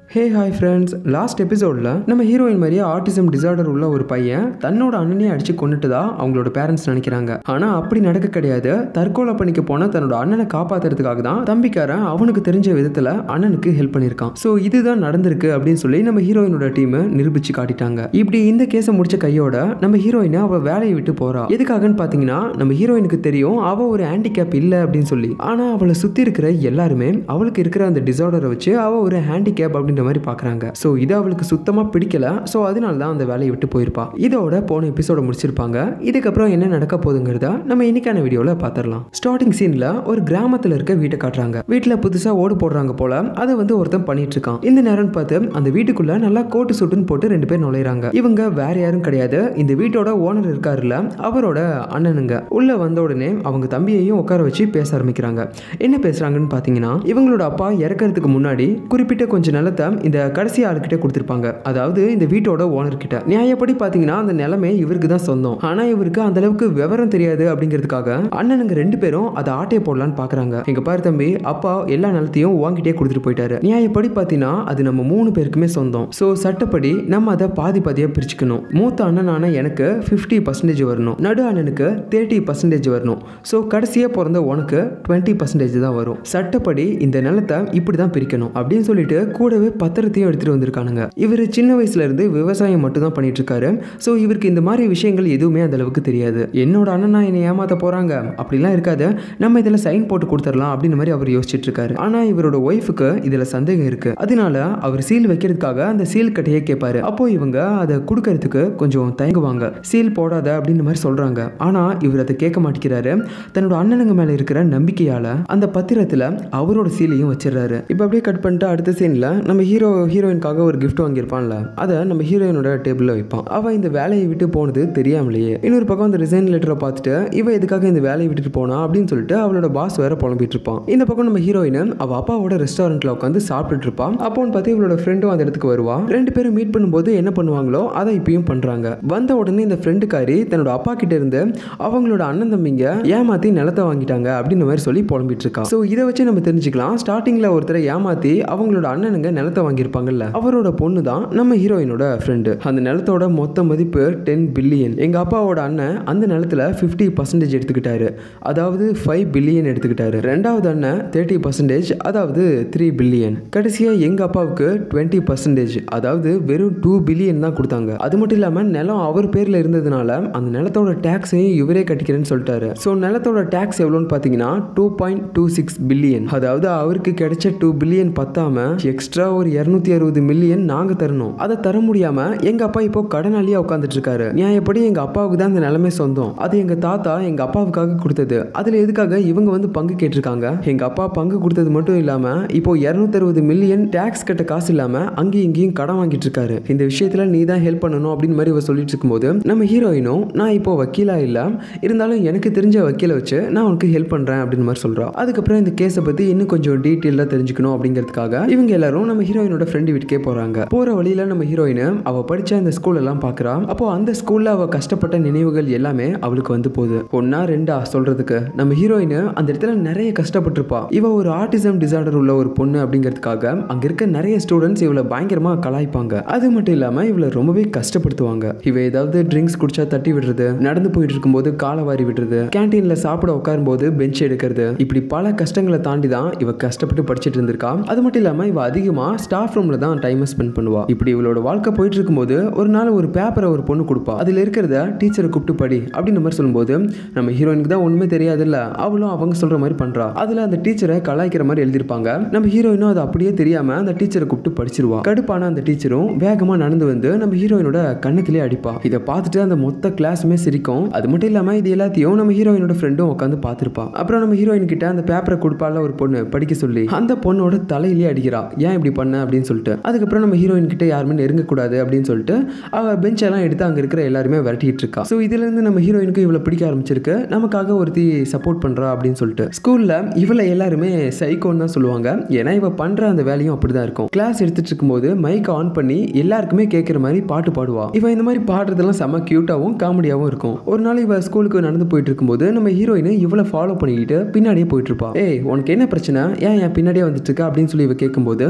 hey hi friends last எபிசோடில் நம்ம heroine மாதிரியே ஆட்டிசம் டிசார்டர் உள்ள ஒரு பையன் தன்னோட அண்ணனையே அடிச்சு கொண்டுட்டதா அவங்களோட பேரண்ட்ஸ் நினைக்கிறாங்க ஆனால் அப்படி நடக்க கிடையாது தற்கொலை பண்ணிக்க போன தன்னோட அண்ணனை காப்பாத்துறதுக்காக தான் தம்பிக்காரன் அவனுக்கு தெரிஞ்ச விதத்தில் அண்ணனுக்கு ஹெல்ப் பண்ணியிருக்கான் ஸோ இதுதான் நடந்திருக்கு அப்படின்னு சொல்லி நம்ம ஹீரோயினோட டீம் நிரூபிச்சு காட்டிட்டாங்க இப்படி இந்த கேஸை முடிச்ச கையோட நம்ம ஹீரோயினை அவ வேலையை விட்டு போறா எதுக்காகன்னு பார்த்தீங்கன்னா நம்ம ஹீரோயினுக்கு தெரியும் அவ ஒரு ஹேண்டிகேப் இல்லை அப்படின்னு சொல்லி ஆனால் அவளை சுற்றி இருக்கிற எல்லாருமே அவளுக்கு இருக்கிற அந்த டிசார்டரை வச்சு அவ ஒரு ஹேண்டிகேப் அப்படின்ற மாதிரி பார்க்குறாங்க ஸோ இது அவளுக்கு சுத்தமாக பிடிக்கல ஸோ அதனால தான் அந்த வேலையை விட்டு போயிருப்பா இதோட போன எபிசோட முடிச்சிருப்பாங்க இதுக்கப்புறம் என்ன நடக்க போகுதுங்கிறத நம்ம இன்னைக்கான வீடியோவில் பார்த்துடலாம் ஸ்டார்டிங் சீனில் ஒரு கிராமத்தில் இருக்க வீட்டை காட்டுறாங்க வீட்டில் புதுசாக ஓடு போடுறாங்க போல அதை வந்து ஒருத்தன் பண்ணிட்டு இருக்கான் இந்த நேரம்னு பார்த்து அந்த வீட்டுக்குள்ள நல்லா கோட்டு சுட்டுன்னு போட்டு ரெண்டு பேர் நுழையிறாங்க இவங்க வேற யாரும் கிடையாது இந்த வீட்டோட ஓனர் இருக்காருல்ல அவரோட அண்ணனுங்க உள்ள வந்த உடனே அவங்க தம்பியையும் உட்கார வச்சு பேச ஆரம்பிக்கிறாங்க என்ன பேசுறாங்கன்னு பார்த்தீங்கன்னா இவங்களோட அப்பா இறக்கறதுக்கு முன்னாடி குறிப்பிட்ட கொஞ்சம் நிலத்தை இந்த கடைசி ஆளுக்கிட்ட கொடுத்துருப்பாங்க அதாவது இந்த வீட்டோட ஓனர் கிட்ட நியாயப்படி பார்த்தீங்கன்னா அந்த நிலமே இவருக்கு தான் சொந்தம் ஆனால் இவருக்கு அந்த அளவுக்கு விவரம் தெரியாது அப்படிங்கிறதுக்காக அண்ணனுங்க ரெண்டு பேரும் அதை ஆட்டையை போடலான்னு பார்க்குறாங்க எங்க பாரு தம்பி அப்பா எல்லா நிலத்தையும் வாங்கிட்டே கொடுத்துட்டு போயிட்டாரு நியாயப்படி பார்த்தீங்கன்னா அது நம்ம மூணு பேருக்குமே சொந்தம் ஸோ சட்டப்படி நம்ம அதை பாதி பாதியாக பிரிச்சுக்கணும் மூத்த அண்ணனான எனக்கு ஃபிஃப்டி பர்சன்டேஜ் வரணும் நடு அண்ணனுக்கு தேர்ட்டி பர்சன்டேஜ் வரணும் ஸோ கடைசியாக பிறந்த உனக்கு டுவெண்ட்டி பர்சன்டேஜ் தான் வரும் சட்டப்படி இந்த நிலத்தை இப்படி தான் பிரிக்கணும் அப்படின்னு சொல்லிட்டு கூடவே பத்திரத்தையும் எடுத்துட்டு வந்திருக்கானுங்க இவர் சின்ன வயசுல இருந்து விவசாயம் மட்டும் தான் பண்ணிட்டு இருக்காரு ஸோ இவருக்கு இந்த மாதிரி விஷயங்கள் எதுவுமே அந்த அளவுக்கு தெரியாது என்னோட அண்ணனா என்னை ஏமாத்த போறாங்க அப்படிலாம் இருக்காது நம்ம இதில் சைன் போட்டு கொடுத்துடலாம் அப்படின்னு மாதிரி அவர் யோசிச்சுட்டு இருக்காரு ஆனா இவரோட ஒய்ஃபுக்கு இதுல சந்தேகம் இருக்கு அதனால அவர் சீல் வைக்கிறதுக்காக அந்த சீல் கட்டையே கேட்பாரு அப்போ இவங்க அதை கொடுக்கறதுக்கு கொஞ்சம் தயங்குவாங்க சீல் போடாத அப்படின்னு மாதிரி சொல்றாங்க ஆனா இவர் அதை கேட்க மாட்டேங்கிறாரு தன்னோட அண்ணனுங்க மேல இருக்கிற நம்பிக்கையால அந்த பத்திரத்துல அவரோட சீலையும் வச்சிடுறாரு இப்போ அப்படியே கட் பண்ணிட்டு அடுத்த சீன்ல நம்ம ஹீரோ ஹீரோயினுக்காக ஒரு gift வாங்கியிருப்பான்ல அதை நம்ம ஹீரோயினோட டேபிளில் வைப்பான் அவன் இந்த வேலையை விட்டு போனது தெரியாமலேயே இன்னொரு பக்கம் அந்த ரிசைன் லெட்டரை பார்த்துட்டு இவ எதுக்காக இந்த வேலையை விட்டுட்டு போனா அப்படின்னு சொல்லிட்டு அவளோட பாஸ் வேற புலம்பிட்டு இருப்பான் இந்த பக்கம் நம்ம ஹீரோயின் அவ அப்பாவோட ரெஸ்டாரண்ட்ல உட்காந்து சாப்பிட்டுட்டு இருப்பான் அப்போன்னு பார்த்து இவளோட ஃப்ரெண்டும் அந்த இடத்துக்கு வருவா ரெண்டு பேரும் மீட் பண்ணும்போது என்ன பண்ணுவாங்களோ அதை இப்பயும் பண்றாங்க வந்த உடனே இந்த ஃப்ரெண்டுக்காரி தன்னோட அப்பா கிட்ட இருந்து அவங்களோட அண்ணன் தம்பிங்க ஏமாத்தி நிலத்தை வாங்கிட்டாங்க அப்படின்னு மாதிரி சொல்லி புலம்பிட்டு இருக்கா ஸோ இதை வச்சு நம்ம தெரிஞ்சுக்கலாம் ஸ்டார்டிங்ல ஒருத்தரை ஏமாத்தி அவங்களோட அண்ணனுங்க நிலத்தை வாங்கியிருப்பாங்கல்ல அவரோட பொண்ணு தான் நம்ம ஹீரோயினோட ஃப்ரெண்டு அந்த நிலத்தோட மொத்த மதிப்பு டென் பில்லியன் எங்க அப்பாவோட அண்ணன் அந்த நிலத்துல ஃபிஃப்டி பர்சன்டேஜ் எடுத்துக்கிட்டாரு அதாவது ஃபைவ் பில்லியன் எடுத்துக்கிட்டாரு ரெண்டாவது அண்ணன் தேர்ட்டி பர்சன்டேஜ் அதாவது த்ரீ பில்லியன் கடைசியா எங்க அப்பாவுக்கு டுவெண்ட்டி பர்சன்டேஜ் அதாவது வெறும் டூ பில்லியன் தான் கொடுத்தாங்க அது மட்டும் இல்லாம நிலம் அவர் பேர்ல இருந்ததுனால அந்த நிலத்தோட டேக்ஸையும் இவரே கட்டிக்கிறேன்னு சொல்லிட்டாரு ஸோ நிலத்தோட டேக்ஸ் எவ்வளோன்னு பார்த்தீங்கன்னா two point two six billion அதாவது அவருக்கு கிடைச்ச டூ பில்லியன் பத்தாம எக்ஸ்ட்ரா ஒரு இரநூத்தி அறுபது மில்லியன் நாங்க தரணும் அதை தர முடியாம எங்க அப்பா இப்போ கடனாளியா உட்காந்துட்டு இருக்காரு நியாயப்படி எங்க அப்பாவுக்கு தான் அந்த நிலைமை சொந்தம் அது எங்க தாத்தா எங்க அப்பாவுக்காக கொடுத்தது அதுல எதுக்காக இவங்க வந்து பங்கு கேட்டிருக்காங்க எங்க அப்பா பங்கு கொடுத்தது மட்டும் இல்லாம இப்போ இரநூத்தி அறுபது மில்லியன் டேக்ஸ் கட்ட காசு இல்லாம அங்கேயும் இங்கேயும் கடன் வாங்கிட்டு இருக்காரு இந்த விஷயத்துல நீ தான் ஹெல்ப் பண்ணணும் அப்படின்னு மாதிரி இவர் சொல்லிட்டு இருக்கும்போது நம்ம ஹீரோயினும் நான் இப்போ வக்கீலா இல்ல இருந்தாலும் எனக்கு தெரிஞ்ச வக்கீலை வச்சு நான் உனக்கு ஹெல்ப் பண்றேன் அப்படின்னு மாதிரி சொல்றா அதுக்கப்புறம் இந்த கேஸை பத்தி இன்னும் கொஞ்சம் டீட்டெயிலாக தெரிஞ்சுக்கணும் அப்படிங்கிறதுக்காக இவங்க எல்லாரும் நம்ம ஹீரோயினோட ஃப்ரெண்டு வீட்டுக்கே போறாங்க போற வழியில நம்ம ஹீரோயின் அவ படிச்ச அந்த ஸ்கூல் எல்லாம் பாக்குறா அப்போ அந்த ஸ்கூல்ல அவ கஷ்டப்பட்ட நினைவுகள் எல்லாமே அவளுக்கு வந்து போகுது ஒன்னா ரெண்டா சொல்றதுக்கு நம்ம ஹீரோயின் அந்த இடத்துல நிறைய கஷ்டப்பட்டிருப்பா இவ ஒரு ஆட்டிசம் டிசார்டர் உள்ள ஒரு பொண்ணு அப்படிங்கிறதுக்காக அங்க இருக்க நிறைய ஸ்டூடெண்ட்ஸ் இவளை பயங்கரமா கலாய்ப்பாங்க அது மட்டும் இல்லாம இவளை ரொம்பவே கஷ்டப்படுத்துவாங்க இவ ஏதாவது ட்ரிங்க்ஸ் குடிச்சா தட்டி விடுறது நடந்து போயிட்டு இருக்கும்போது காலை வாரி விடுறது கேன்டீன்ல சாப்பிட உட்காரும்போது பெஞ்ச் எடுக்கிறது இப்படி பல கஷ்டங்களை தாண்டி தான் இவ கஷ்டப்பட்டு படிச்சிட்டு இருந்திருக்கா அது மட்டும் இல்லாம இவ அதிகமா ஸ்டாஃப் ரூம்ல தான் டைம் ஸ்பெண்ட் பண்ணுவா இப்படி இவளோட வாழ்க்கை போயிட்டு இருக்கும்போது ஒரு நாள் ஒரு பேப்பரை ஒரு பொண்ணு கொடுப்பா அதுல இருக்கிறத டீச்சரை கூப்பிட்டு படி அப்படின்னு மாதிரி சொல்லும்போது நம்ம ஹீரோயினுக்கு தான் ஒண்ணுமே தெரியாதுல்ல அவளும் அவங்க சொல்ற மாதிரி பண்றா அதுல அந்த டீச்சரை கலாய்க்கிற மாதிரி எழுதியிருப்பாங்க நம்ம ஹீரோயினும் அது அப்படியே தெரியாம அந்த டீச்சரை கூப்பிட்டு படிச்சிருவா கடுப்பான அந்த டீச்சரும் வேகமா நடந்து வந்து நம்ம ஹீரோயினோட கண்ணத்திலே அடிப்பா இதை பார்த்துட்டு அந்த மொத்த கிளாஸுமே சிரிக்கும் அது மட்டும் இல்லாம இது எல்லாத்தையும் நம்ம ஹீரோயினோட ஃப்ரெண்டும் உட்காந்து பார்த்துருப்பா அப்புறம் நம்ம ஹீரோயின் கிட்ட அந்த பேப்பரை கொடுப்பால ஒரு பொண்ணு படிக்க சொல்லி அந்த பொண்ணோட தலையிலே அடிக்கிறா ஏன் இப்படி பண்ண அப்படின்னு சொல்லிட்டு அதுக்கப்புறம் நம்ம ஹீரோயின் கிட்ட யாருமே நெருங்கக்கூடாது அப்படின்னு சொல்லிட்டு அவ பெஞ்ச் எல்லாம் எடுத்து அங்க இருக்கிற எல்லாருமே விரட்டிட்டு இருக்கா ஸோ இதுல இருந்து நம்ம ஹீரோயினுக்கு இவ்வளவு பிடிக்க ஆரம்பிச்சிருக்கு நமக்காக ஒருத்தி சப்போர்ட் பண்றா அப்படின்னு சொல்லிட்டு ஸ்கூல்ல இவளை எல்லாருமே சைக்கோன்னு தான் சொல்லுவாங்க ஏன்னா இவ பண்ற அந்த வேலையும் அப்படிதான் இருக்கும் கிளாஸ் எடுத்துட்டு இருக்கும்போது மைக் ஆன் பண்ணி எல்லாருக்குமே கேட்குற மாதிரி பாட்டு பாடுவா இவ இந்த மாதிரி பாடுறதெல்லாம் செம்ம கியூட்டாவும் காமெடியாவும் இருக்கும் ஒரு நாள் இவ ஸ்கூலுக்கு நடந்து போயிட்டு இருக்கும்போது நம்ம ஹீரோயின் இவளை ஃபாலோ பண்ணிக்கிட்டு பின்னாடியே போயிட்டு இருப்பா ஏய் உனக்கு என்ன பிரச்சனை ஏன் என் பின்னாடியே வந்துட்டு இருக்க அப்படின்னு சொல்லி இவ கேட்கும்போது ஒன்றும்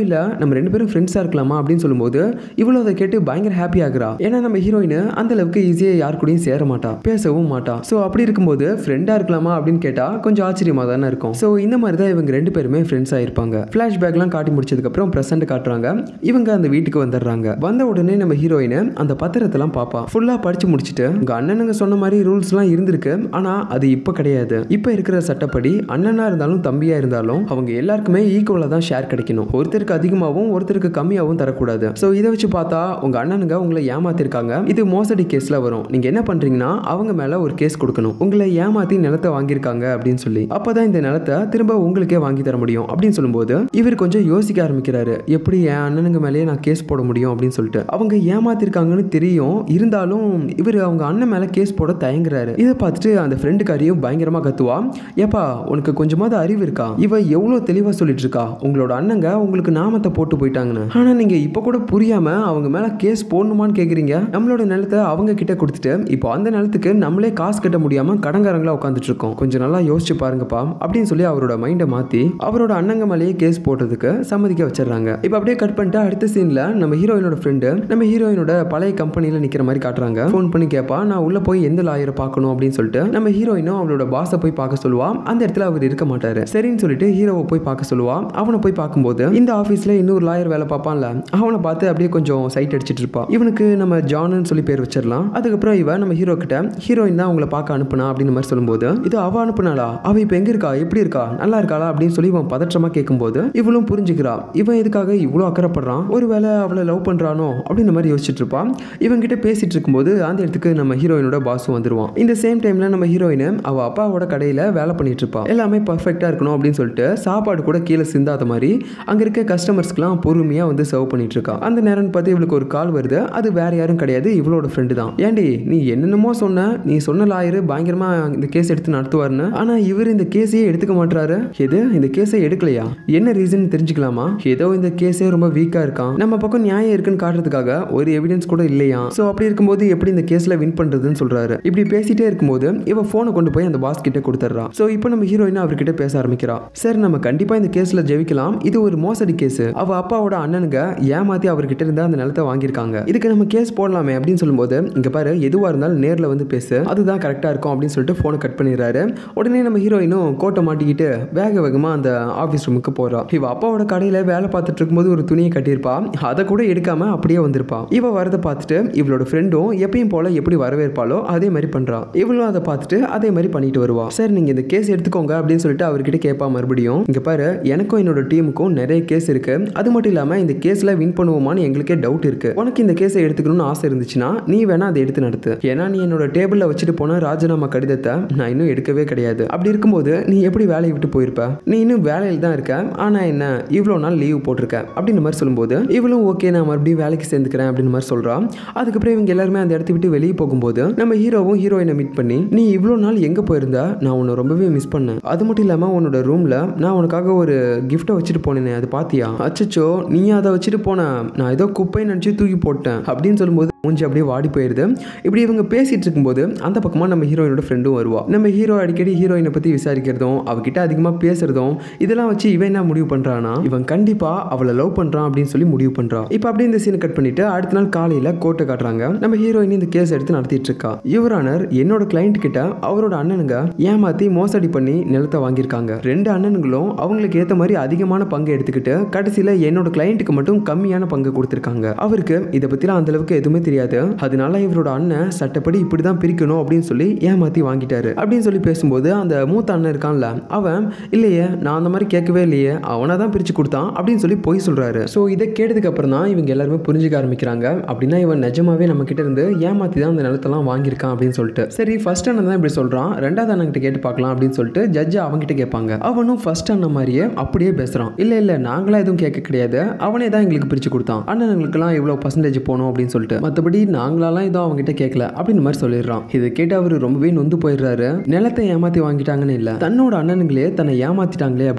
இல்ல நம்ம ரெண்டு பேரும் ஃப்ரெண்ட்ஸா இருக்கலாமா அப்படின்னு சொல்லும்போது இவ்வளவு அதை கேட்டு பயங்கர ஹாப்பி ஆகுறா ஏன்னா நம்ம ஹீரோயின் அந்த அளவுக்கு ஈஸியா யார் கூடயும் சேர மாட்டா பேசவும் மாட்டா ஸோ அப்படி இருக்கும்போது ஃப்ரெண்டா இருக்கலாமா அப்படின்னு கேட்டா கொஞ்சம் ஆச்சரியமா தானே இருக்கும் ஸோ இந்த மாதிரி தான் இவங்க ரெண்டு பேருமே ஃப்ரெண்ட்ஸ் ஆயிருப்பாங்க ஃபிளாஷ்பேக்லாம் காட்டி முடிச்சதுக்கு அப்புறம் ப்ரெசென்ட் காட்டுறாங்க இவங்க அந்த வீட்டுக்கு வந்துடுறாங்க வந்த உடனே நம்ம ஹீரோயின் அந்த பத்திரத்தெல்லாம் பாப்பா ஃபுல்லா படிச்சு முடிச்சுட்டு உங்க அண்ணனுங்க சொன்ன மாதிரி ரூல்ஸ்லாம் இருந்திருக்கு ஆனா அது இப்போ கிடையாது இப்போ இருக்கிற சட்டப்படி அண்ணனா இருந்தாலும் தம்பியா இருந்தாலும் அவங்க எல்லாருக்குமே ஈக்குவலா தான் ஷேர் கிடைக்கணும் ஒருத்தருக்கு அதிகமாகவும் ஒருத்தருக்கு கம்மியாகவும் தரக்கூடாது ஸோ இதை வச்சு பார்த்தா உங்க அண்ணனுங்க உங்களை ஏமாத்திருக்காங்க இது மோசடி கேஸ்ல வரும் நீங்க என்ன பண்றீங்கன்னா அவங்க மேல ஒரு கேஸ் கொடுக்கணும் உங்களை ஏமாத்தி நிலத்தை வாங்கியிருக்காங்க அப்படின்னு சொல்லி அப்பதான் இந்த நிலத்தை திரும்ப உங்களுக்கே வாங்கி தர முடியும் அப்படின்னு சொல்லும்போது இவர் கொஞ்சம் யோசிக்க ஆரம்பிக்கிறாரு எப்படி என் அண்ணனுங்க மேலேயே நான் கேஸ் போட முடியும் அப்படின்னு சொல்லிட்டு அவங்க ஏமாத்திருக்காங்கன்னு தெரியும் இருந்தாலும் இவர் அவங்க அண்ணன் மேல கேஸ் போட தயங்குறாரு இதை பார்த்துட்டு அந்த ஃப்ரெண்டுக்காரியும் பயங்கரமா கத்துவா ஏப்பா உனக்கு கொஞ்சமாவது அறிவு இருக்கா இவ எவ்வளோ தெளிவா சொல்லிட்டு இருக்கா உங்களோட அண்ணங்க உங்களுக்கு நாமத்தை போட்டு போயிட்டாங்கன்னு ஆனா நீங்க இப்ப கூட புரியாம அவங்க மேல கேஸ் போடணுமான்னு கேக்குறீங்க நம்மளோட நிலத்தை அவங்க கிட்ட கொடுத்துட்டு இப்போ அந்த நிலத்துக்கு நம்மளே காசு கட்ட முடியாம கடங்காரங்களா உட்காந்துட்டு இருக்கோம் கொஞ்சம் நல்லா யோசிச்சு பாருங்கப்பா அப்படின்னு சொல்லி அவரோட மைண்டை மாத்தி அவரோட அண்ணங்க மேலேயே கேஸ் போடுறதுக்கு சம்மதிக்க வச்சிடுறாங்க இப்போ அப்படியே கட் பண்ணிட்டு அடுத்த சீன்ல நம்ம ஹீரோயினோட ஃப்ரெண்டு நம்ம ஹீரோயினோட பழைய கம்பெனில நிக்கிற மாதிரி காட்டுறாங்க ஃபோன் பண்ணி கேட்பா நான் உள்ள போய் எந்த லாயரை பார்க்கணும் அப்படின்னு சொல்லிட்டு நம்ம ஹீரோயினும் அவளோட பாஸை போய் பார்க்க சொல்லுவா அந்த இடத்துல அவர் இருக்க மாட்டாரு சரின்னு சொல்லிட்டு ஹீரோவை போய் பார்க்க சொல்லுவா அவனை போய் பார்க்கும்போது இந்த ஆஃபீஸ்ல இன்னொரு லாயர் வேலை பார்ப்பான்ல அவனை பார்த்து அப்படியே கொஞ்சம் சைட் அடிச்சிட்டு இருப்பா இவனுக்கு நம்ம ஜான்னு சொல்லி பேர் வச்சிடலாம் அதுக்கப்புறம் இவன் நம்ம ஹீரோ கிட்ட ஹீரோயின் தான் உங்களை பார்க்க அனுப்புனா அப்படின்னு மாதிரி சொல்லும்போது இது அவ அனுப்புனாளா அவ இப்போ எங்க இருக்கா எப்படி இருக்கா நல்லா இருக்காளா அப்படின்னு சொல்லி இவன் பதற்றமா கேட்கும்போது இவளும் புரிஞ்சுக்கிறா இவன் இதுக்காக இவ்வளோ அக்கறைப்படுறான் ஒருவேளை அவளை லவ் பண்றானோ அப்படின்ற மாதிரி யோசிச்சுட்டு இருப்பான் இவன் கிட்ட பேசிட்டு இருக்கும்போது அந்த இடத்துக்கு நம்ம ஹீரோயினோட பாஸும் வந்துருவான் இந்த சேம் டைம்ல நம்ம ஹீரோயின் அவ அப்பாவோட கடையில வேலை பண்ணிட்டு இருப்பா எல்லாமே பர்ஃபெக்டா இருக்கணும் அப்படின்னு சொல்லிட்டு சாப்பாடு கூட கீழே சிந்தாத மாதிரி அங்க இருக்க கஸ்டமர்ஸ்க்குலாம் பொறுமையா வந்து சர்வ் பண்ணிட்டு இருக்கா அந்த நேரம் பார்த்து இவளுக்கு ஒரு கால் வருது அது வேற யாரும் கிடையாது இவளோட ஃப்ரெண்டு தான் ஏண்டி நீ என்னென்னமோ சொன்ன நீ சொன்ன லாயரு பயங்கரமா இந்த கேஸ் எடுத்து நடத்துவாருன்னு ஆனா இவர் இந்த கேஸையே எடுத்துக்க மாட்டாரு எது இந்த கேஸை எடுக்கலையா என்ன ரீசன் தெரிஞ்சுக்கலாமா ஏதோ இந்த கேஸே ரொம்ப வீக்கா இருக்கான் நம்ம பக்கம் நியாயம் இருக்குன்னு காட்டுறதுக்காக ஒரு எவிடன்ஸ் கூட இல்லையா ஸோ அப்படி இருக்கும்போது எப்படி இந்த கேஸ்ல வின் பண்றதுன்னு சொல்றாரு இப்படி பேசிட்டே இருக்கும்போது இவ போனை கொண்டு போய் அந்த பாஸ் கிட்ட கொடுத்துட்றா ஸோ இப்போ நம்ம ஹீரோயின் அவர்கிட்ட பேச ஆரம்பிக்கிறா சார் நம்ம கண்டிப்பா இந்த கேஸ்ல ஜெயிக்கலாம் இது ஒரு மோசடி கேஸ் அவ அப்பாவோட அண்ணனுங்க ஏமாத்தி அவர்கிட்ட இருந்து அந்த நிலத்தை வாங்கியிருக்காங்க இதுக்கு நம்ம கேஸ் போடலாமே அப்படின்னு சொல்லும்போது இங்க பாரு எதுவா இருந்தாலும் நேர்ல வந்து பேசு அதுதான் கரெக்டா இருக்கும் அப்படின்னு சொல்லிட்டு போனை கட் பண்ணிடுறாரு உடனே நம்ம ஹீரோயினும் கோட்டை மாட்டிக்கிட்டு வேக வேகமா அந்த ஆஃபீஸ் ரூமுக்கு போறா இவ அப்பாவோட கடையில வேலை பார்த்துட்டு இருக்கும்போது ஒரு துணியை கட்டியிருப்பா அதை கூட எடுக்காம அப்படியே வந்திருப்பா இவ வரதை பார்த்துட்டு இவளோட ஃப்ரெண்டும் எப்பயும் போல எப்படி வரவேற்பாலோ அதே மாதிரி பண்றா இவளும் அதை பார்த்துட்டு அதே மாதிரி பண்ணிட்டு வருவா சார் நீங்க இந்த கேஸ் எடுத்துக்கோங்க அப்படின்னு சொல்லிட்டு அவர்கிட்ட கேட்பா மறுபடியும் இங்க பாரு எனக்கும் என்னோட டீமுக்கும் நிறைய கேஸ் இருக்கு அது மட்டும் இல்லாம இந்த கேஸ்ல வின் பண்ணுவோமான்னு எங்களுக்கே டவுட் இருக்கு உனக்கு இந்த கேஸை எடுத்துக்கணும்னு ஆசை இருந்துச்சுன்னா நீ வேணா அதை எடுத்து நடத்து ஏன்னா நீ என்னோட டேபிள்ல வச்சுட்டு போன ராஜினாமா கடிதத்தை நான் இன்னும் எடுக்கவே கிடையாது அப்படி இருக்கும்போது நீ எப்படி வேலையை விட்டு போயிருப்ப நீ இன்னும் வேலையில் தான் இருக்க ஆனா என்ன இவ்வளோ நாள் லீவ் போட்டிருக்க அப்படின்ற மாதிரி சொல்லும்போது இவளும் ஓகே நான் மறுபடியும் வேலைக்கு சேர்ந்துக்கிறேன் அப்படின்னு மாதிரி சொல்றான் அதுக்கப்புறம் இவங்க எல்லாருமே அந்த இடத்த விட்டு வெளியே போகும்போது நம்ம ஹீரோவும் ஹீரோயினை மீட் பண்ணி நீ இவ்வளோ நாள் எங்க போயிருந்த நான் உன்னை ரொம்பவே மிஸ் பண்ணேன் அது மட்டும் இல்லாம உன்னோட ரூம்ல நான் உனக்காக ஒரு கிஃப்ட்டை வச்சுட்டு போனேனே அது பாத்தியா அச்சச்சோ நீ அதை வச்சுட்டு போன நான் ஏதோ குப்பை நினச்சி தூக்கி போட்டேன் அப்படின்னு சொல்லும்போது மூஞ்சி அப்படியே வாடி போயிருது இப்படி இவங்க பேசிட்டு இருக்கும்போது அந்த பக்கமா நம்ம ஹீரோயினோட ஃப்ரெண்டும் வருவா நம்ம ஹீரோ அடிக்கடி ஹீரோயினை பத்தி விசாரிக்கிறதும் அவகிட்ட அதிகமா பேசுறதும் இதெல்லாம் வச்சு இவன் என்ன முடிவு பண்றானா இவன் கண்டிப்பா அவளை லவ் பண்றான் அப்படின்னு சொல்லி முடிவு பண்றான் இப்போ அப்படியே இந்த சீனை கட் பண்ணிட்டு அடுத்த நாள் காலையில கோட்டை காட்டுறாங்க நம்ம ஹீரோயின் இந்த கேஸ் எடுத்து நடத்திட்டு இருக்கா யுவரானர் என்னோட கிளைண்ட் கிட்ட அவரோட அண்ணனுங்க ஏமாத்தி மோசடி பண்ணி நிலத்தை வாங்கியிருக்காங்க ரெண்டு அண்ணனுங்களும் அவங்களுக்கு ஏத்த மாதிரி அதிகமான பங்கு எடுத்துக்கிட்டு கடைசியில என்னோட கிளைண்ட்டுக்கு மட்டும் கம்மியான பங்கு கொடுத்துருக்காங்க அவருக்கு இதை பத்திலாம் அந்த அளவுக்கு எதுவுமே தெரியாது அதனால இவரோட அண்ணன் சட்டப்படி இப்படிதான் பிரிக்கணும் அப்படின்னு சொல்லி ஏமாத்தி வாங்கிட்டாரு அப்படின்னு சொல்லி பேசும்போது அந்த மூத்த அண்ணன் இருக்கான்ல அவன் இல்லையே நான் அந்த மாதிரி கேட்கவே இல்லையே அவனை தான் பிரிச்சு கொடுத்தான் அப்படின்னு சொல்லி பொய் சொல்றாரு ஸோ இதை கேட்டதுக்கு அப்புறம் தான் இவங்க எல்லாருமே புரிஞ்சுக்க ஆரம்பிக்கிறாங்க அப்படின்னா இவன் நிஜமாவே நம்ம கிட்ட இருந்து ஏமாத்தி தான் அந்த நிலத்தெல்லாம் வாங்கியிருக்கான் அப்படின்னு சொல்லிட்டு சரி ஃபர்ஸ்ட் அண்ணன் தான் இப்படி சொல்றான் ரெண்டாவது அண்ணன் கிட்ட கேட்டு பார்க்கலாம் அப்படின்னு சொல்லிட்டு ஜட்ஜ் அவன்கிட்ட கேட்பாங்க அவனும் ஃபர்ஸ்ட் அண்ணன் மாதிரியே அப்படியே பேசுறான் இல்ல இல்ல நாங்களா எதுவும் கேட்க கிடையாது அவனே தான் எங்களுக்கு பிரிச்சு கொடுத்தான் அண்ணனுங்களுக்குலாம் இவ்வளோ பர்சன்டேஜ் போகணும் அப்படின்னு சொல்லிட்டு மற்றபடி நாங்களாலாம் எதுவும் அவங்ககிட்ட கேட்கல அப்படின்னு மாதிரி சொல்லிடுறான் இதை கேட்டு அவர் ரொம்பவே நொந்து போயிடுறாரு நிலத்தை ஏமாத்தி வாங்கிட்டாங்கன்னு இல்ல தன்னோட அண்ணனுங்களே தன்னை ஏமாத்திட்டாங்களே அப்படின்னு சொல்லி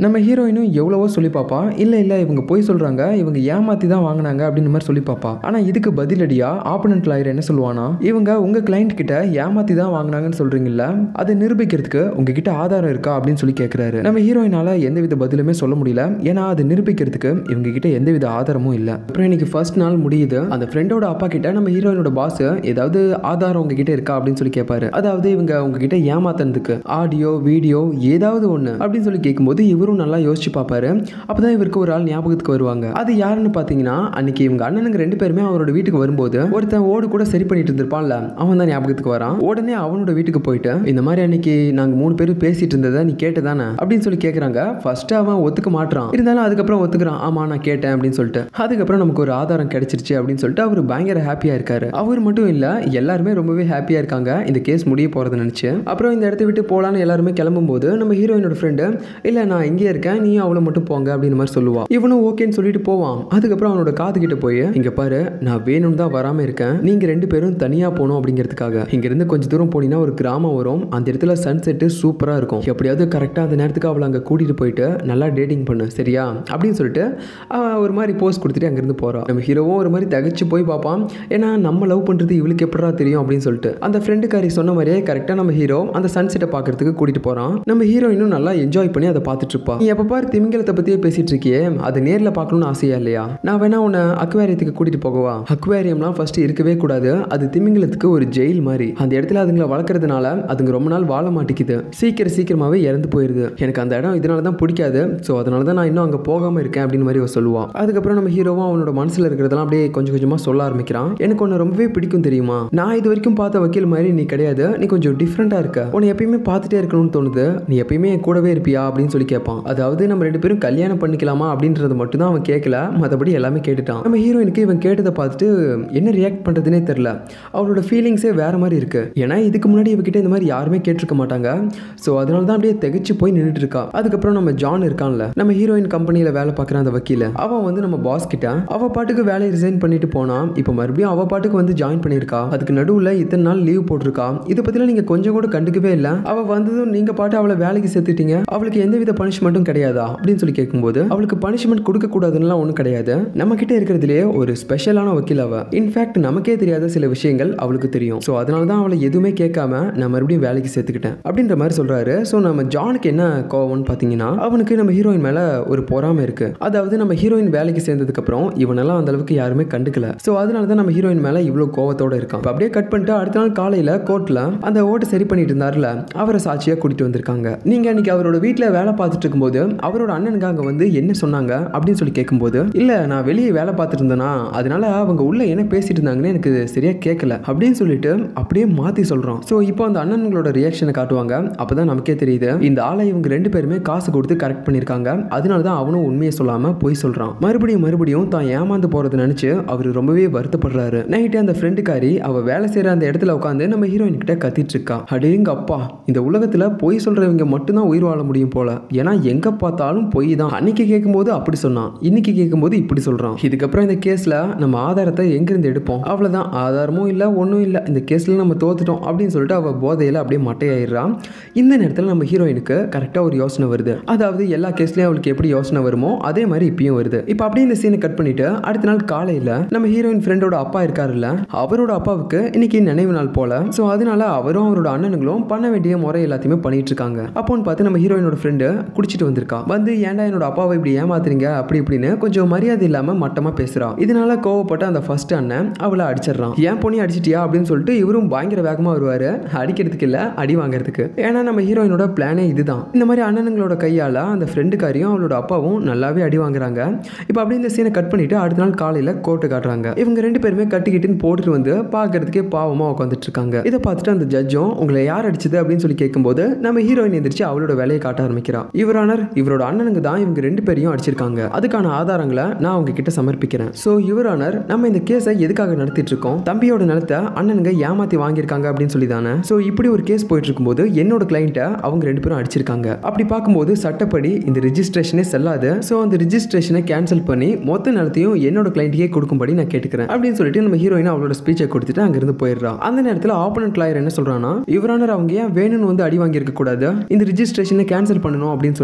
நம்ம ஹீரோயினும் எவ்வளவோ சொல்லி பாப்பா இல்ல இல்ல இவங்க போய் சொல்றாங்க இவங்க ஏமாத்தி தான் வாங்கினாங்க அப்படின்னு மாதிரி சொல்லி பாப்பா ஆனா இதுக்கு பதிலடியா ஆப்பனன்ட் லாயர் என்ன சொல்லுவானா இவங்க உங்க கிளைண்ட் கிட்ட ஏமாத்தி தான் வாங்கினாங்கன்னு சொல்றீங்கல்ல அதை நிரூபிக்கிறதுக்கு உங்ககிட்ட ஆதாரம் இருக்கா அப்படின்னு சொல்லி கேட்கிறாரு நம்ம ஹீரோயினால எந்தவித பதிலுமே சொல்ல முடியல ஏன்னா அது நிரூபிக்கிறதுக்கு இவங்க கிட்ட எந்தவித ஆதாரமும் இல்ல அப்புறம் இன்னைக்கு ஃபர்ஸ்ட் நாள் முடியுது அந்த ஃப்ரெண்டோட அப்பா கிட்ட நம்ம ஹீரோயினோட பாஸ் ஏதாவது ஆதாரம் உங்ககிட்ட இருக்கா அப்படின்னு சொல்லி கேட்பாரு அதாவது இவங்க உங்ககிட்ட ஏமாத்துறதுக்கு ஆடியோ வீடியோ ஏதாவது ஒண்ணு அப்படின்னு சொல்லி கேட்கும்போது இவரும் நல்லா யோசிச்சு பார்ப்பாரு அப்பதான் இவருக்கு ஒரு ஆள் ஞாபகத்துக்கு வருவாங்க அது யாருன்னு பாத்தீங்கன்னா அன்னைக்கு இவங்க அண்ணனுங்க ரெண்டு பேருமே அவரோட வீட்டுக்கு வரும்போது ஒருத்தன் ஓடு கூட சரி பண்ணிட்டு இருந்திருப்பான்ல அவன் தான் ஞாபகத்துக்கு வரான் உடனே அவனோட வீட்டுக்கு போயிட்டு இந்த மாதிரி அன்னைக்கு நாங்க மூணு பேரும் பேசிட்டு இருந்ததை நீ கேட்டதானே அப்படின்னு சொல்லி கேக்குறாங்க ஃபர்ஸ்ட் அவன் ஒத்துக்க மாட்டான் இருந்தாலும் அதுக்கப்புறம் ஒத்துக்கிறான் ஆமா நான் கேட்டேன் அப்படின்னு சொல்லிட்டு அதுக்கப்புறம் நமக்கு ஒரு ஆதாரம் கிடைச்சிருச்சு அப்படின்னு சொல்லிட்டு அவர் பயங்கர ஹாப்பியா இருக்காரு அவர் மட்டும் இல்ல எல்லாருமே ரொம்பவே ஹாப்பியா இருக்காங்க இந்த கேஸ் முடிய போறது நினைச்சு அப்புறம் இந்த இடத்த விட்டு போலான்னு எல்லாருமே கிளம்பும் போது நம்ம ஹீரோயினோட ஃப்ரெண்டு இல்ல நான் இங்கே இருக்கேன் நீ அவளை மட்டும் போங்க அப்படின்னு மாதிரி சொல்லுவா இவனும் ஓகேன்னு சொல்லிட்டு போவான் அதுக்கப்புறம் அவனோட காது கிட்ட போய் இங்க பாரு நான் வேணும்னு தான் வராம இருக்கேன் நீங்க ரெண்டு பேரும் தனியா போகணும் அப்படிங்கிறதுக்காக இங்க இருந்து கொஞ்சம் தூரம் போனீங்கன்னா ஒரு கிராமம் வரும் அந்த இடத்துல சன் செட்டு சூப்பரா இருக்கும் எப்படியாவது கரெக்டா அந்த நேரத்துக்கு அவளை அங்க கூட்டிட்டு போயிட்டு நல்லா டேட்டிங் பண்ணு சரியா அப்படின்னு சொல்லிட்டு அவன் ஒரு மாதிரி போஸ்ட் கொடுத்துட்டு அங்கிருந்து போறான் நம்ம ஹீரோவும் ஒரு மாதிரி தகச்சு போய் பார்ப்பான் ஏன்னா நம்ம லவ் பண்றது இவளுக்கு எப்படா தெரியும் அப்படின்னு சொல்லிட்டு அந்த ஃப்ரெண்டுக்காரி சொன்ன மாதிரியே கரெக்டா நம்ம ஹீரோ அந்த சன் செட்டை பார்க்கறதுக்கு கூட்டிட்டு போறான் நம்ம ஹீரோயினும் நல்லா என்ஜாய் பண்ணி அதை பார்த்துட்டு இருப்பா நீ எப்ப பாரு திமிங்கலத்தை பத்தியே பேசிட்டு இருக்கியே அது நேர்ல பார்க்கணும்னு ஆசையா இல்லையா நான் வேணா உன்னை அக்வேரியத்துக்கு கூட்டிட்டு போகவா அக்வேரியம்லாம் ஃபர்ஸ்ட் இருக்கவே கூடாது அது திமிங்கலத்துக்கு ஒரு ஜெயில் மாதிரி அந்த இடத்துல அதுங்களை வளர்க்கறதுனால அதுங்க ரொம்ப நாள் வாழ மாட்டேங்குது சீக்கிரம் சீக்கிரமாவே இறந்து போயிருது எனக்கு அந்த இடம் இதனால தான் பிடிக்காது ஸோ அதனால தான் நான் இன்னும் அங்கே போகாம இருக்கேன் அப்படின்னு மாதிரி அவ சொல்லுவான் அதுக்கப்புறம் நம்ம ஹீரோவும் அவனோட மனசுல இருக்கிறதெல்லாம் அப்படியே கொஞ்சம் கொஞ்சமா சொல்ல ஆரம்பிக்கிறான் எனக்கு உன்னை ரொம்பவே பிடிக்கும் தெரியுமா நான் இது வரைக்கும் பார்த்த வக்கீல் மாதிரி நீ கிடையாது நீ கொஞ்சம் டிஃப்ரெண்டா இருக்க உன்னை எப்பயுமே பார்த்துட்டே இருக்கணும்னு தோணுது நீ எப்பயுமே என் கூடவே இருப்பியா அப்படின்னு சொல்லி கேட்பான் அதாவது நம்ம ரெண்டு பேரும் கல்யாணம் பண்ணிக்கலாமா அப்படின்றது மட்டும் தான் அவன் கேட்கல மற்றபடி எல்லாமே கேட்டுட்டான் நம்ம ஹீரோயினுக்கு இவன் கேட்டதை பார்த்துட்டு என்ன ரியாக்ட் பண்றதுனே தெரியல அவளோட ஃபீலிங்ஸே வேற மாதிரி இருக்கு ஏன்னா இதுக்கு முன்னாடி இவகிட்ட இந்த மாதிரி யாருமே கேட்டிருக்க மாட்டாங்க ஸோ அதனால தான் அப்படியே திகைச்சு போய் நின்றுட்டு இருக்கா அதுக்கப்புறம் நம்ம ஜான் இருக்கான்ல நம்ம ஹீரோயின் கம்பெனியில் வேலை பார்க்குற அந்த வக்கீல அவன் வந்து நம்ம பாஸ் கிட்ட அவ பாட்டுக்கு வேலையை ரிசைன் பண்ணிட்டு போனா இப்போ மறுபடியும் அவ பாட்டுக்கு வந்து ஜாயின் பண்ணியிருக்கா அதுக்கு நடுவில் இத்தனை நாள் லீவ் போட்டிருக்கா இதை பத்திலாம் நீங்க கொஞ்சம் கூட கண்டுக்கவே இல்லை அவ வந்ததும் நீங்க பாட்டு அவளை வேலைக்கு சேர்த்துட்டீங்க அவளுக்கு எந்தவித பனிஷ்மெண்ட்டும் கிடையாதா அப்படின்னு சொல்லி கேட்கும்போது அவளுக்கு பனிஷ்மெண்ட் கொடுக்க கூடாதுன்னு ஒன்றும் கிடையாது நம்ம கிட்ட இருக்கிறதுலேயே ஒரு ஸ்பெஷலான வக்கீல் அவ இன்ஃபேக்ட் நமக்கே தெரியாத சில விஷயங்கள் அவளுக்கு தெரியும் ஸோ அதனால தான் அவளை எதுவுமே கேட்காம நான் மறுபடியும் வேலைக்கு சேர்த்துக்கிட்டேன் அப்படின்ற மாதிரி சொல்றாரு ஸோ நம்ம ஜானுக்கு என்ன கோவம்னு பார்த்தீங்கன்னா அவனுக்கு நம்ம ஹீரோயின் மேல ஒரு பொறாமை இருக்கு அதாவது நம்ம ஹீரோயின் வேலைக்கு சேர்ந்ததுக்கு அப்புறம் இவனெல்லாம் அந்த அளவுக்கு யாருமே கண்டுக்கல ஸோ அதனால தான் நம்ம ஹீரோயின் மேல இவ்வளோ கோவத்தோட இருக்கான் இப்ப அப்படியே கட் பண்ணிட்டு அடுத்த நாள் காலையில கோர்ட்ல அந்த ஓட்டை சரி பண்ணிட்டு இருந்தார்ல அவரை சாட்சியா கூட்டிட்டு வந்திருக்காங்க நீங்க அன்னைக்கு அவரோட வீட்டில் வேலை பார்த்துட்டு இருக்கும்போது அவரோட அண்ணனுக்கு அங்க வந்து என்ன சொன்னாங்க அப்படின்னு சொல்லி கேட்கும்போது இல்ல நான் வெளியே வேலை பார்த்துட்டு இருந்தேனா அதனால அவங்க உள்ள என்ன பேசிட்டு இருந்தாங்கன்னு எனக்கு சரியா கேட்கல அப்படின்னு சொல்லிட்டு அப்படியே மாத்தி சொல்றான் ஸோ இப்போ அந்த அண்ணன்களோட ரியாக்ஷனை காட்டுவாங்க அப்பதான் நமக்கே தெரியுது இந்த ஆளை இவங்க ரெண்டு பேருமே காசு கொடுத்து கரெக்ட் பண்ணியிருக்காங்க அதனால தான் அவனும் உண்மையை சொல்லாம பொய் சொல்றான் மறுபடியும் மறுபடியும் தான் ஏமாந்து போறதை நினைச்சு அவர் ரொம்பவே வருத்தப்படுறாரு நைட்டு அந்த ஃப்ரெண்டுக்காரி அவ வேலை செய்யற அந்த இடத்துல உட்காந்து நம்ம ஹீரோயின் கிட்ட கத்திட்டு இருக்கா அடேங்க அப்பா இந்த உலகத்துல பொய் சொல்றவங்க மட்டும்தான் உயிர் வாழ முடியும் போல ஏன்னா எங்க பார்த்தாலும் பொய் தான் அன்னைக்கு கேட்கும்போது அப்படி சொன்னான் இன்னைக்கு கேட்கும்போது இப்படி சொல்றான் இதுக்கப்புறம் இந்த கேஸ்ல நம்ம ஆதாரத்தை எங்கிருந்து எடுப்போம் அவ்வளவுதான் ஆதாரமும் இல்ல ஒன்றும் இல்லை இந்த கேஸ்ல நம்ம தோத்துட்டோம் அப்படின்னு சொல்லிட்டு அவ போதையில அப்படியே மட்டையாயிடுறான் இந்த நேரத்தில் நம்ம ஹீரோயினுக்கு கரெக்டாக ஒரு யோசனை வருது அதாவது எல்லா கேஸ்லயும் அவளுக்கு எப்படி யோசனை வருமோ அதே மாதிரி இப்பயும் வருது இப்போ அப்படியே இந்த சீனை கட் பண்ணிட்டு அடுத்த நாள் காலையில நம்ம ஹீரோயின் ஃப்ரெண்டோட அப்பா இருக்காருல்ல அவரோட அப்பாவுக்கு இன்னைக்கு நினைவு நாள் போல ஸோ அதனால அவரும் அவரோட அண்ணனுங்களும் பண்ண வேண்டிய முறை எல்லாத்தையுமே பண்ணிட்டு இருக்காங்க அப்போன்னு பார்த்து நம்ம ஹீரோயினோட ஃப்ரெண்டு குடிச்சிட்டு வந்திருக்கா வந்து ஏன்டா என்னோட அப்பாவை இப்படி ஏமாத்துறீங்க அப்படி இப்படின்னு கொஞ்சம் மரியாதை இல்லாம மட்டமா பேசுறா இதனால கோவப்பட்ட அந்த ஃபர்ஸ்ட் அண்ணன் அவளை அடிச்சிடறான் ஏன் பொண்ணி அடிச்சிட்டியா அப்படின்னு சொல்லிட்டு இவரும் பயங்கர வேகமா வருவாரு அடிக்கிறதுக்கு இல்ல அடி வாங்குறதுக்கு ஏன்னா நம்ம ஹீரோயினோட பிளானே இதுதான் இந்த மாதிரி அண்ணனுங்களோட கையால அந்த ஃப்ரெண்டுக்காரியும் அவளோட அப்பாவும் நல்லாவே அடி வாங்குறாங்க இப்போ அப்படியே இந்த சீனை கட் பண்ணிட்டு அடுத்த நாள் காலையில கோர்ட்டு காட்டுறாங்க இவங்க ரெண்டு பேருமே கட்டிக்கிட்டுன்னு போட்டுட்டு வந்து பார்க்கறதுக்கே பாவமா உட்காந்துட்டு இருக்காங்க இதை பார்த்துட்டு அந்த ஜட்ஜும் உங்களை யார் அடிச்சது அப்படின்னு சொல்லி கேட்கும்போது நம்ம ஹீரோயின் எந்திரிச்சு அவளோட வேலையை காட்ட ஆரம்பிக்கிறா இவரானர் இவரோட அண்ணனுங்க தான் இவங்க ரெண்டு பேரையும் அடிச்சிருக்காங்க அதுக்கான ஆதாரங்களை நான் அவங்க கிட்ட சமர்ப்பிக்கிறேன் ஸோ யுவரானர் நம்ம இந்த கேஸை எதுக்காக நடத்திட்டு இருக்கோம் தம்பியோட நிலத்தை அண்ணனுங்க ஏமாத்தி வாங்கியிருக்காங்க அப்படின்னு சொல்லி தானே ஸோ இப்படி ஒரு கேஸ் போயிட்டு இருக்கும்போது என்னோட கிளைண்ட்டை அவங்க ரெண்டு பேரும் அடிச்சிருக்காங்க அப்படி பார்க்கும்போது சட்டப்படி இந்த ரிஜிஸ்ட்ரேஷனே செல்லாது ஸோ அந்த ரிஜிஸ்ட்ரேஷனை கேன்சல் பண்ணி மொத்த நிலத்தையும் என்னோட கிளைண்ட்டுக்கே கொடுக்கும்படி நான் கேட்டுக்கிறேன் அப்படின்னு சொல்லிட்டு நம்ம ஹீரோயின் அவளோட ஸ்பீச்சை கொடுத்துட்டு அங்கிருந்து போயிடுறா அந்த நேரத்தில் ஆப்போனன்ட் லாயர் என்ன சொல்றானா இவரானர் அவங்க ஏன் வேணும்னு வந்து அடி வாங்கியிருக்க கூடாது இந்த ரிஜிஸ்ட்ரேஷனை கேன்சல் பண்ணணும் அப்படின்னு சொல்லிட்டு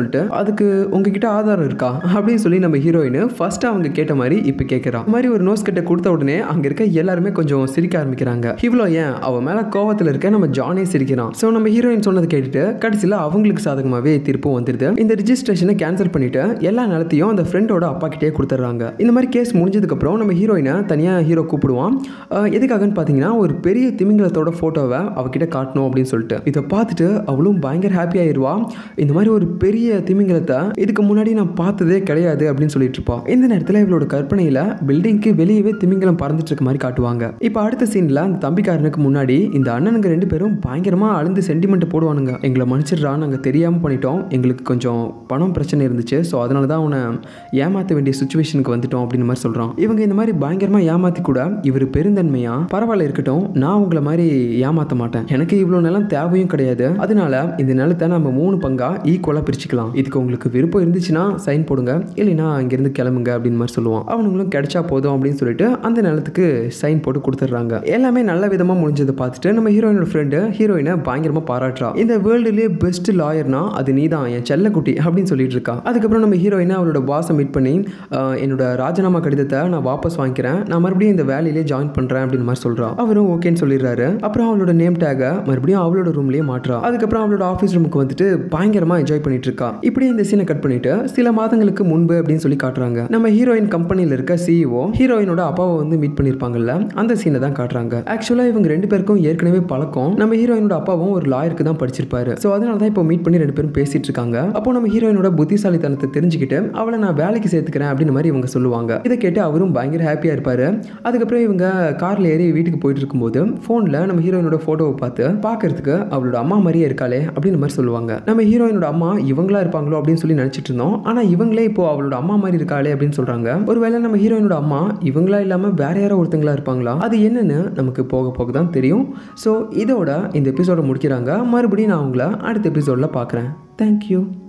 சொல்லிட்டு அதுக்கு உங்ககிட்ட ஆதாரம் இருக்கா அப்படின்னு சொல்லி நம்ம ஹீரோயின் ஃபர்ஸ்ட் அவங்க கேட்ட மாதிரி இப்போ கேட்குறான் இந்த மாதிரி ஒரு நோஸ் கட்டை கொடுத்த உடனே அங்கே இருக்க எல்லாருமே கொஞ்சம் சிரிக்க ஆரம்பிக்கிறாங்க இவ்வளோ ஏன் அவன் மேலே கோவத்தில் இருக்க நம்ம ஜானே சிரிக்கிறான் ஸோ நம்ம ஹீரோயின் சொன்னதை கேட்டுட்டு கடைசியில் அவங்களுக்கு சாதகமாகவே தீர்ப்பும் வந்துடுது இந்த ரிஜிஸ்ட்ரேஷனை கேன்சல் பண்ணிட்டு எல்லா நிலத்தையும் அந்த ஃப்ரெண்டோட அப்பா கிட்டே கொடுத்துட்றாங்க இந்த மாதிரி கேஸ் முடிஞ்சதுக்கப்புறம் நம்ம ஹீரோயினை தனியாக ஹீரோ கூப்பிடுவான் அஹ் எதுக்காகன்னு பார்த்தீங்கன்னா ஒரு பெரிய திமிங்கலத்தோட ஃபோட்டோவை அவகிட்ட காட்டணும் அப்படின்னு சொல்லிட்டு இதை பார்த்துட்டு அவளும் பயங்கர ஹாப்பி ஆயிடுவா இந்த மாதிரி ஒரு பெரிய திமிங்கலத்தை இதுக்கு முன்னாடி நான் பார்த்ததே கிடையாது அப்படின்னு சொல்லிட்டு இருப்பா இந்த நேரத்தில் இவளோட கற்பனையில் பில்டிங்க்கு வெளியவே திமிங்கலம் பறந்துட்டு இருக்க மாதிரி காட்டுவாங்க இப்போ அடுத்த சீனில் அந்த தம்பிக்காரனுக்கு முன்னாடி இந்த அண்ணனுங்க ரெண்டு பேரும் பயங்கரமாக அழுந்து சென்டிமெண்ட் போடுவானுங்க எங்களை மன்னிச்சிடுறா நாங்கள் தெரியாமல் பண்ணிட்டோம் எங்களுக்கு கொஞ்சம் பணம் பிரச்சனை இருந்துச்சு ஸோ அதனால தான் அவனை ஏமாற்ற வேண்டிய சுச்சுவேஷனுக்கு வந்துட்டோம் அப்படின்னு மாதிரி சொல்கிறான் இவங்க இந்த மாதிரி பயங்கரமாக ஏமாற்றி கூட இவர் பெருந்தன்மையா பரவாயில்ல இருக்கட்டும் நான் உங்களை மாதிரி ஏமாற்ற மாட்டேன் எனக்கு இவ்வளோ நிலம் தேவையும் கிடையாது அதனால இந்த நிலத்தை நம்ம மூணு பங்கா ஈக்குவலாக பிரிச்சுக்கலாம் இதுக்கு உங்களுக்கு விருப்பம் இருந்துச்சுன்னா சைன் போடுங்க இல்லைன்னா இங்கேருந்து கிளம்புங்க அப்படின்னு மாதிரி சொல்லுவான் அவனுங்களும் கிடைச்சா போதும் அப்படின்னு சொல்லிட்டு அந்த நிலத்துக்கு சைன் போட்டு கொடுத்துட்றாங்க எல்லாமே நல்ல விதமாக முடிஞ்சதை பார்த்துட்டு நம்ம ஹீரோயினோட ஃப்ரெண்டு ஹீரோயினை பயங்கரமாக பாராட்டுறா இந்த வேர்ல்டுலேயே பெஸ்ட் லாயர்னா அது நீ தான் என் செல்லக்குட்டி அப்படின்னு சொல்லிட்டு இருக்கா அதுக்கப்புறம் நம்ம ஹீரோயினை அவளோட பாஸை மீட் பண்ணி "ஆஹ், என்னோட ராஜினாமா கடிதத்தை நான் வாபஸ் வாங்கிக்கிறேன் நான் மறுபடியும் இந்த வேலையிலே ஜாயின் பண்ணுறேன் அப்படின்னு மாதிரி சொல்கிறான் அவரும் ஓகேன்னு சொல்லிடுறாரு அப்புறம் அவளோட நேம் டேகை மறுபடியும் அவளோட ரூம்லேயே மாட்டுறா அதுக்கப்புறம் அவளோட ஆஃபீஸ் ரூமுக்கு வந்துட்டு பயங்கரமாக என்ஜாய் பண்ணிட்டு இருக்கா இப்படியே இந்த சீனை கட் பண்ணிட்டு சில மாதங்களுக்கு முன்பு அப்படின்னு சொல்லி காட்டுறாங்க நம்ம ஹீரோயின் கம்பெனியில் இருக்க சிஇஓ ஹீரோயினோட அப்பாவை வந்து மீட் பண்ணியிருப்பாங்கல்ல அந்த சீனை தான் காட்டுறாங்க ஆக்சுவலாக இவங்க ரெண்டு பேருக்கும் ஏற்கனவே பழக்கம் நம்ம ஹீரோயினோட அப்பாவும் ஒரு லாயருக்கு தான் படிச்சிருப்பாரு ஸோ அதனால தான் இப்போ மீட் பண்ணி ரெண்டு பேரும் பேசிட்டு இருக்காங்க அப்போ நம்ம ஹீரோயினோட புத்திசாலித்தனத்தை தெரிஞ்சுக்கிட்டு அவளை நான் வேலைக்கு சேர்த்துக்கிறேன் அப்படின்னு மாதிரி இவங்க சொல்லுவாங்க இதை கேட்டு அவரும் பயங்கர ஹாப்பியாக இருப்பாரு அதுக்கப்புறம் இவங்க கார்ல ஏறி வீட்டுக்கு போயிட்டு இருக்கும்போது ஃபோனில் நம்ம ஹீரோயினோட ஃபோட்டோவை பார்த்து பார்க்கறதுக்கு அவளோட அம்மா மாதிரியே இருக்காளே அப்படின்னு மாதிரி சொல்லுவாங்க நம்ம ஹீரோயினோட அம்மா இவங்களா இருப்பாங்களோ அப்படின்னு சொல்லி நினச்சிட்டு இருந்தோம் ஆனால் இவங்களே இப்போ அவளோட அம்மா மாதிரி இருக்காளே அப்படின்னு சொல்கிறாங்க ஒருவேளை நம்ம ஹீரோயினோட அம்மா இவங்களா இல்லாமல் வேற யாரோ ஒருத்தங்களா இருப்பாங்களா அது என்னன்னு நமக்கு போக போக தான் தெரியும் ஸோ இதோட இந்த எபிசோட முடிக்கிறாங்க மறுபடியும் நான் உங்களை அடுத்த எபிசோடில் பார்க்குறேன் தேங்க்யூ